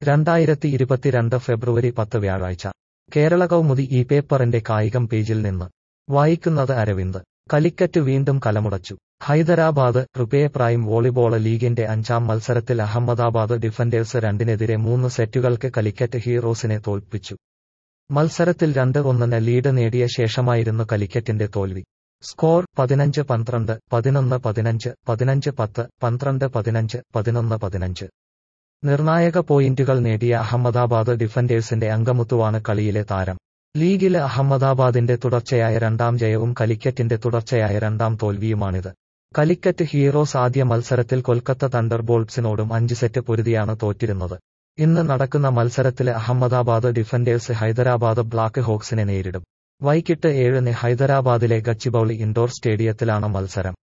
രണ്ടായിരത്തി ഇരുപത്തിരണ്ട് ഫെബ്രുവരി പത്ത് വ്യാഴാഴ്ച കേരള കൗമുദി ഈ പേപ്പറിന്റെ കായികം പേജിൽ നിന്ന് വായിക്കുന്നത് അരവിന്ദ് കലിക്കറ്റ് വീണ്ടും കലമുടച്ചു ഹൈദരാബാദ് റുപേ പ്രൈം വോളിബോള് ലീഗിന്റെ അഞ്ചാം മത്സരത്തിൽ അഹമ്മദാബാദ് ഡിഫൻഡേഴ്സ് രണ്ടിനെതിരെ മൂന്ന് സെറ്റുകൾക്ക് കലിക്കറ്റ് ഹീറോസിനെ തോൽപ്പിച്ചു മത്സരത്തിൽ രണ്ട് ഒന്നിന് ലീഡ് നേടിയ ശേഷമായിരുന്നു കലിക്കറ്റിന്റെ തോൽവി സ്കോർ പതിനഞ്ച് പന്ത്രണ്ട് പതിനൊന്ന് പതിനഞ്ച് പതിനഞ്ച് പത്ത് പന്ത്രണ്ട് പതിനഞ്ച് പതിനൊന്ന് പതിനഞ്ച് നിർണായക പോയിന്റുകൾ നേടിയ അഹമ്മദാബാദ് ഡിഫൻഡേഴ്സിന്റെ അങ്കമുത്തുവാണ് കളിയിലെ താരം ലീഗില് അഹമ്മദാബാദിന്റെ തുടർച്ചയായ രണ്ടാം ജയവും കലിക്കറ്റിന്റെ തുടർച്ചയായ രണ്ടാം തോൽവിയുമാണിത് കലിക്കറ്റ് ഹീറോസ് ആദ്യ മത്സരത്തിൽ കൊൽക്കത്ത തണ്ടർ ബോൾട്സിനോടും അഞ്ച് സെറ്റ് പൊരുതിയാണ് തോറ്റിരുന്നത് ഇന്ന് നടക്കുന്ന മത്സരത്തില് അഹമ്മദാബാദ് ഡിഫൻഡേഴ്സ് ഹൈദരാബാദ് ബ്ലാക്ക് ഹോക്സിനെ നേരിടും വൈകിട്ട് ഏഴിന് ഹൈദരാബാദിലെ ഗച്ചിബൌളി ഇൻഡോർ സ്റ്റേഡിയത്തിലാണ് മത്സരം